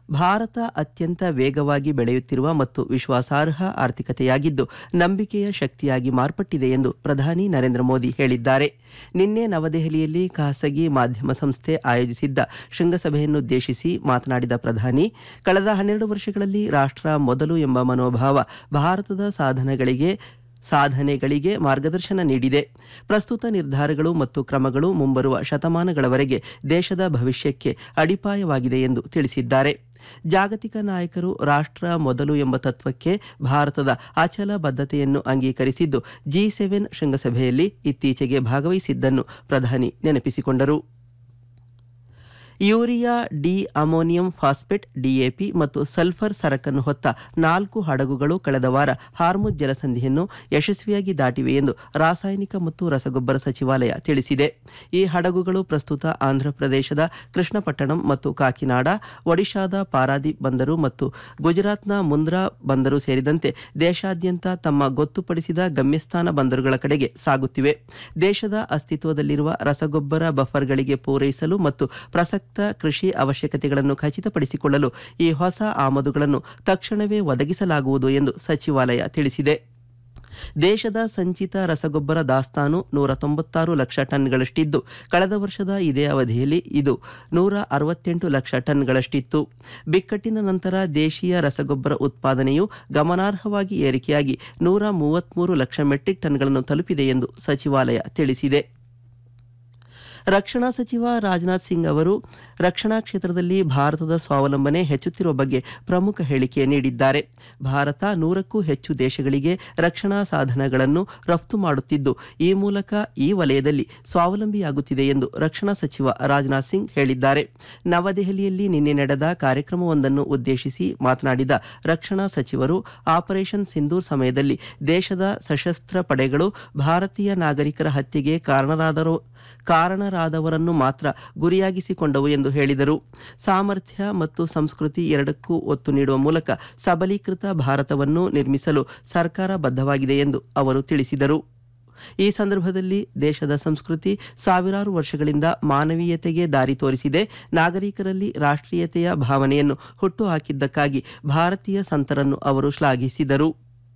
ಭಾರತ ಅತ್ಯಂತ ವೇಗವಾಗಿ ಬೆಳೆಯುತ್ತಿರುವ ಮತ್ತು ವಿಶ್ವಾಸಾರ್ಹ ಆರ್ಥಿಕತೆಯಾಗಿದ್ದು ನಂಬಿಕೆಯ ಶಕ್ತಿಯಾಗಿ ಮಾರ್ಪಟ್ಟಿದೆ ಎಂದು ಪ್ರಧಾನಿ ನರೇಂದ್ರ ಮೋದಿ ಹೇಳಿದ್ದಾರೆ ನಿನ್ನೆ ನವದೆಹಲಿಯಲ್ಲಿ ಖಾಸಗಿ ಮಾಧ್ಯಮ ಸಂಸ್ಥೆ ಆಯೋಜಿಸಿದ್ದ ಶೃಂಗಸಭೆಯನ್ನುದ್ದೇಶಿಸಿ ಮಾತನಾಡಿದ ಪ್ರಧಾನಿ ಕಳೆದ ಹನ್ನೆರಡು ವರ್ಷಗಳಲ್ಲಿ ರಾಷ್ಟ್ರ ಮೊದಲು ಎಂಬ ಮನೋಭಾವ ಭಾರತದ ಸಾಧನೆಗಳಿಗೆ ಸಾಧನೆಗಳಿಗೆ ಮಾರ್ಗದರ್ಶನ ನೀಡಿದೆ ಪ್ರಸ್ತುತ ನಿರ್ಧಾರಗಳು ಮತ್ತು ಕ್ರಮಗಳು ಮುಂಬರುವ ಶತಮಾನಗಳವರೆಗೆ ದೇಶದ ಭವಿಷ್ಯಕ್ಕೆ ಅಡಿಪಾಯವಾಗಿದೆ ಎಂದು ತಿಳಿಸಿದ್ದಾರೆ ಜಾಗತಿಕ ನಾಯಕರು ರಾಷ್ಟ್ರ ಮೊದಲು ಎಂಬ ತತ್ವಕ್ಕೆ ಭಾರತದ ಅಚಲ ಬದ್ಧತೆಯನ್ನು ಅಂಗೀಕರಿಸಿದ್ದು ಜಿ ಸೆವೆನ್ ಶೃಂಗಸಭೆಯಲ್ಲಿ ಇತ್ತೀಚೆಗೆ ಭಾಗವಹಿಸಿದ್ದನ್ನು ಪ್ರಧಾನಿ ನೆನಪಿಸಿಕೊಂಡರು urea di ammonium phosphate DAP ಮತ್ತು ಸಲ್ಫರ್ ಸರಕನ್ನು ಹೊತ್ತ ನಾಲ್ಕು ಹಡಗುಗಳು ಕಳೆದ ವಾರ ಹಾರ್ಮುಜ್ ಜಲಸಂಧಿಯನ್ನು ಯಶಸ್ವಿಯಾಗಿ ದಾಟಿವೆ ಎಂದು ರಾಸಾಯನಿಕ ಮತ್ತು ರಸಗೊಬ್ಬರ ಸಚಿವಾಲಯ ತಿಳಿಸಿದೆ ಈ ಹಡಗುಗಳು ಪ್ರಸ್ತುತ ಆಂಧ್ರಪ್ರದೇಶದ ಕೃಷ್ಣಪಟ್ಟಣಂ ಮತ್ತು ಕಾಕಿನಾಡ ಒಡಿಶಾದ ಪಾರಾದೀಪ್ ಬಂದರು ಮತ್ತು ಗುಜರಾತ್ನ ಮುಂದ್ರಾ ಬಂದರು ಸೇರಿದಂತೆ ದೇಶಾದ್ಯಂತ ತಮ್ಮ ಗೊತ್ತುಪಡಿಸಿದ ಗಮ್ಯಸ್ಥಾನ ಬಂದರುಗಳ ಕಡೆಗೆ ಸಾಗುತ್ತಿವೆ ದೇಶದ ಅಸ್ತಿತ್ವದಲ್ಲಿರುವ ರಸಗೊಬ್ಬರ ಬಫರ್ಗಳಿಗೆ ಪೂರೈಸಲು ಮತ್ತು ಪ್ರಸಕ್ತ ಕೃಷಿ ಅವಶ್ಯಕತೆಗಳನ್ನು ಖಚಿತಪಡಿಸಿಕೊಳ್ಳಲು ಈ ಹೊಸ ಆಮದುಗಳನ್ನು ತಕ್ಷಣವೇ ಒದಗಿಸಲಾಗುವುದು ಎಂದು ಸಚಿವಾಲಯ ತಿಳಿಸಿದೆ ದೇಶದ ಸಂಚಿತ ರಸಗೊಬ್ಬರ ದಾಸ್ತಾನು ನೂರ ತೊಂಬತ್ತಾರು ಲಕ್ಷ ಟನ್ಗಳಷ್ಟಿದ್ದು ಕಳೆದ ವರ್ಷದ ಇದೇ ಅವಧಿಯಲ್ಲಿ ಇದು ನೂರ ಅರವತ್ತೆಂಟು ಲಕ್ಷ ಟನ್ಗಳಷ್ಟಿತ್ತು ಬಿಕ್ಕಟ್ಟಿನ ನಂತರ ದೇಶೀಯ ರಸಗೊಬ್ಬರ ಉತ್ಪಾದನೆಯು ಗಮನಾರ್ಹವಾಗಿ ಏರಿಕೆಯಾಗಿ ನೂರ ಮೂವತ್ತ್ಮೂರು ಲಕ್ಷ ಮೆಟ್ರಿಕ್ ಟನ್ಗಳನ್ನು ತಲುಪಿದೆ ಎಂದು ಸಚಿವಾಲಯ ತಿಳಿಸಿದೆ ರಕ್ಷಣಾ ಸಚಿವ ರಾಜನಾಥ್ ಸಿಂಗ್ ಅವರು ರಕ್ಷಣಾ ಕ್ಷೇತ್ರದಲ್ಲಿ ಭಾರತದ ಸ್ವಾವಲಂಬನೆ ಹೆಚ್ಚುತ್ತಿರುವ ಬಗ್ಗೆ ಪ್ರಮುಖ ಹೇಳಿಕೆ ನೀಡಿದ್ದಾರೆ ಭಾರತ ನೂರಕ್ಕೂ ಹೆಚ್ಚು ದೇಶಗಳಿಗೆ ರಕ್ಷಣಾ ಸಾಧನಗಳನ್ನು ರಫ್ತು ಮಾಡುತ್ತಿದ್ದು ಈ ಮೂಲಕ ಈ ವಲಯದಲ್ಲಿ ಸ್ವಾವಲಂಬಿಯಾಗುತ್ತಿದೆ ಎಂದು ರಕ್ಷಣಾ ಸಚಿವ ರಾಜನಾಥ್ ಸಿಂಗ್ ಹೇಳಿದ್ದಾರೆ ನವದೆಹಲಿಯಲ್ಲಿ ನಿನ್ನೆ ನಡೆದ ಕಾರ್ಯಕ್ರಮವೊಂದನ್ನು ಉದ್ದೇಶಿಸಿ ಮಾತನಾಡಿದ ರಕ್ಷಣಾ ಸಚಿವರು ಆಪರೇಷನ್ ಸಿಂಧೂರ್ ಸಮಯದಲ್ಲಿ ದೇಶದ ಸಶಸ್ತ್ರ ಪಡೆಗಳು ಭಾರತೀಯ ನಾಗರಿಕರ ಹತ್ಯೆಗೆ ಕಾರಣರಾದರು ಕಾರಣರಾದವರನ್ನು ಮಾತ್ರ ಗುರಿಯಾಗಿಸಿಕೊಂಡವು ಎಂದು ಹೇಳಿದರು ಸಾಮರ್ಥ್ಯ ಮತ್ತು ಸಂಸ್ಕೃತಿ ಎರಡಕ್ಕೂ ಒತ್ತು ನೀಡುವ ಮೂಲಕ ಸಬಲೀಕೃತ ಭಾರತವನ್ನು ನಿರ್ಮಿಸಲು ಸರ್ಕಾರ ಬದ್ಧವಾಗಿದೆ ಎಂದು ಅವರು ತಿಳಿಸಿದರು ಈ ಸಂದರ್ಭದಲ್ಲಿ ದೇಶದ ಸಂಸ್ಕೃತಿ ಸಾವಿರಾರು ವರ್ಷಗಳಿಂದ ಮಾನವೀಯತೆಗೆ ದಾರಿ ತೋರಿಸಿದೆ ನಾಗರಿಕರಲ್ಲಿ ರಾಷ್ಟ್ರೀಯತೆಯ ಭಾವನೆಯನ್ನು ಹುಟ್ಟುಹಾಕಿದ್ದಕ್ಕಾಗಿ ಭಾರತೀಯ ಸಂತರನ್ನು ಅವರು ಶ್ಲಾಘಿಸಿದರು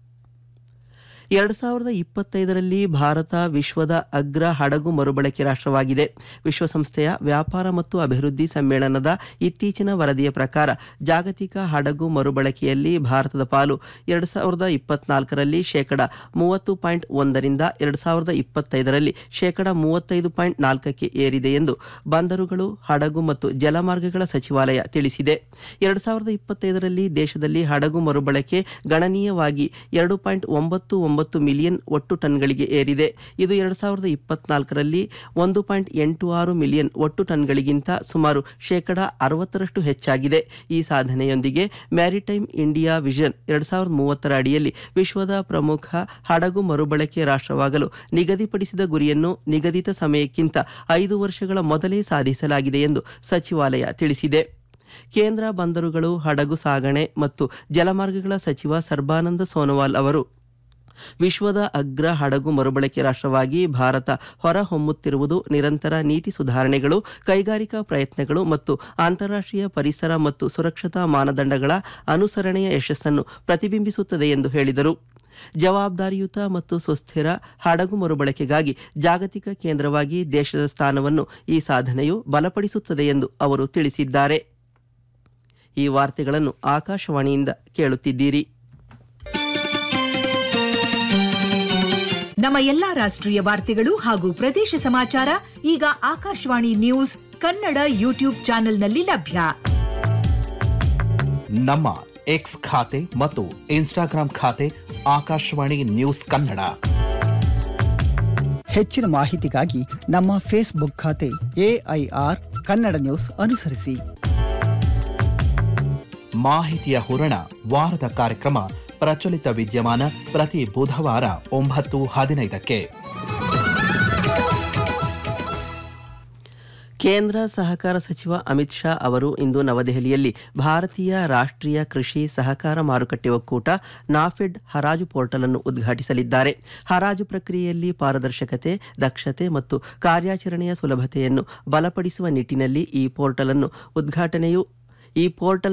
ಎರಡು ಸಾವಿರದ ಇಪ್ಪತ್ತೈದರಲ್ಲಿ ಭಾರತ ವಿಶ್ವದ ಅಗ್ರ ಹಡಗು ಮರುಬಳಕೆ ರಾಷ್ಟ್ರವಾಗಿದೆ ವಿಶ್ವಸಂಸ್ಥೆಯ ವ್ಯಾಪಾರ ಮತ್ತು ಅಭಿವೃದ್ಧಿ ಸಮ್ಮೇಳನದ ಇತ್ತೀಚಿನ ವರದಿಯ ಪ್ರಕಾರ ಜಾಗತಿಕ ಹಡಗು ಮರುಬಳಕೆಯಲ್ಲಿ ಭಾರತದ ಪಾಲು ಎರಡು ಸಾವಿರದ ಇಪ್ಪತ್ನಾಲ್ಕರಲ್ಲಿ ಶೇಕಡ ಮೂವತ್ತು ಪಾಯಿಂಟ್ ಒಂದರಿಂದ ಎರಡು ಸಾವಿರದ ಇಪ್ಪತ್ತೈದರಲ್ಲಿ ಶೇಕಡ ಮೂವತ್ತೈದು ಪಾಯಿಂಟ್ ನಾಲ್ಕಕ್ಕೆ ಏರಿದೆ ಎಂದು ಬಂದರುಗಳು ಹಡಗು ಮತ್ತು ಜಲಮಾರ್ಗಗಳ ಸಚಿವಾಲಯ ತಿಳಿಸಿದೆ ಎರಡು ಸಾವಿರದ ಇಪ್ಪತ್ತೈದರಲ್ಲಿ ದೇಶದಲ್ಲಿ ಹಡಗು ಮರುಬಳಕೆ ಗಣನೀಯವಾಗಿ ಎರಡು ಪಾಯಿಂಟ್ ಒಂಬತ್ತು ಒಂಬತ್ತು ಮಿಲಿಯನ್ ಒಟ್ಟು ಟನ್ಗಳಿಗೆ ಏರಿದೆ ಇದು ಎರಡು ಸಾವಿರದ ಇಪ್ಪತ್ನಾಲ್ಕರಲ್ಲಿ ಒಂದು ಪಾಯಿಂಟ್ ಎಂಟು ಆರು ಮಿಲಿಯನ್ ಒಟ್ಟು ಟನ್ಗಳಿಗಿಂತ ಸುಮಾರು ಶೇಕಡ ಅರವತ್ತರಷ್ಟು ಹೆಚ್ಚಾಗಿದೆ ಈ ಸಾಧನೆಯೊಂದಿಗೆ ಮ್ಯಾರಿಟೈಮ್ ಇಂಡಿಯಾ ವಿಷನ್ ಎರಡು ಸಾವಿರದ ಮೂವತ್ತರ ಅಡಿಯಲ್ಲಿ ವಿಶ್ವದ ಪ್ರಮುಖ ಹಡಗು ಮರುಬಳಕೆ ರಾಷ್ಟ್ರವಾಗಲು ನಿಗದಿಪಡಿಸಿದ ಗುರಿಯನ್ನು ನಿಗದಿತ ಸಮಯಕ್ಕಿಂತ ಐದು ವರ್ಷಗಳ ಮೊದಲೇ ಸಾಧಿಸಲಾಗಿದೆ ಎಂದು ಸಚಿವಾಲಯ ತಿಳಿಸಿದೆ ಕೇಂದ್ರ ಬಂದರುಗಳು ಹಡಗು ಸಾಗಣೆ ಮತ್ತು ಜಲಮಾರ್ಗಗಳ ಸಚಿವ ಸರ್ಬಾನಂದ ಸೋನೋವಾಲ್ ಅವರು ವಿಶ್ವದ ಅಗ್ರ ಹಡಗು ಮರುಬಳಕೆ ರಾಷ್ಟ್ರವಾಗಿ ಭಾರತ ಹೊರಹೊಮ್ಮುತ್ತಿರುವುದು ನಿರಂತರ ನೀತಿ ಸುಧಾರಣೆಗಳು ಕೈಗಾರಿಕಾ ಪ್ರಯತ್ನಗಳು ಮತ್ತು ಅಂತಾರಾಷ್ಟ್ರೀಯ ಪರಿಸರ ಮತ್ತು ಸುರಕ್ಷತಾ ಮಾನದಂಡಗಳ ಅನುಸರಣೆಯ ಯಶಸ್ಸನ್ನು ಪ್ರತಿಬಿಂಬಿಸುತ್ತದೆ ಎಂದು ಹೇಳಿದರು ಜವಾಬ್ದಾರಿಯುತ ಮತ್ತು ಸುಸ್ಥಿರ ಹಡಗು ಮರುಬಳಕೆಗಾಗಿ ಜಾಗತಿಕ ಕೇಂದ್ರವಾಗಿ ದೇಶದ ಸ್ಥಾನವನ್ನು ಈ ಸಾಧನೆಯು ಬಲಪಡಿಸುತ್ತದೆ ಎಂದು ಅವರು ತಿಳಿಸಿದ್ದಾರೆ ಈ ವಾರ್ತೆಗಳನ್ನು ಆಕಾಶವಾಣಿಯಿಂದ ಕೇಳುತ್ತಿದ್ದೀರಿ ನಮ್ಮ ಎಲ್ಲಾ ರಾಷ್ಟ್ರೀಯ ವಾರ್ತೆಗಳು ಹಾಗೂ ಪ್ರದೇಶ ಸಮಾಚಾರ ಈಗ ಆಕಾಶವಾಣಿ ನ್ಯೂಸ್ ಕನ್ನಡ ಯೂಟ್ಯೂಬ್ ಚಾನೆಲ್ನಲ್ಲಿ ಲಭ್ಯ ನಮ್ಮ ಎಕ್ಸ್ ಖಾತೆ ಮತ್ತು ಇನ್ಸ್ಟಾಗ್ರಾಂ ಖಾತೆ ಆಕಾಶವಾಣಿ ನ್ಯೂಸ್ ಕನ್ನಡ ಹೆಚ್ಚಿನ ಮಾಹಿತಿಗಾಗಿ ನಮ್ಮ ಫೇಸ್ಬುಕ್ ಖಾತೆ ಎಐಆರ್ ಕನ್ನಡ ನ್ಯೂಸ್ ಅನುಸರಿಸಿ ಮಾಹಿತಿಯ ಹೂರಣ ವಾರದ ಕಾರ್ಯಕ್ರಮ ಪ್ರಚಲಿತ ವಿದ್ಯಮಾನ ಪ್ರತಿ ಬುಧವಾರ ಒಂಬತ್ತು ಹದಿನೈದಕ್ಕೆ ಕೇಂದ್ರ ಸಹಕಾರ ಸಚಿವ ಅಮಿತ್ ಶಾ ಅವರು ಇಂದು ನವದೆಹಲಿಯಲ್ಲಿ ಭಾರತೀಯ ರಾಷ್ಟ್ರೀಯ ಕೃಷಿ ಸಹಕಾರ ಮಾರುಕಟ್ಟೆ ಒಕ್ಕೂಟ ನಾಫೆಡ್ ಹರಾಜು ಪೋರ್ಟಲ್ ಅನ್ನು ಉದ್ಘಾಟಿಸಲಿದ್ದಾರೆ ಹರಾಜು ಪ್ರಕ್ರಿಯೆಯಲ್ಲಿ ಪಾರದರ್ಶಕತೆ ದಕ್ಷತೆ ಮತ್ತು ಕಾರ್ಯಾಚರಣೆಯ ಸುಲಭತೆಯನ್ನು ಬಲಪಡಿಸುವ ನಿಟ್ಟಿನಲ್ಲಿ ಈ ಪೋರ್ಟಲ್ ಅನ್ನು ಉದ್ಘಾಟನೆಯು ಈ ಪೋರ್ಟಲ್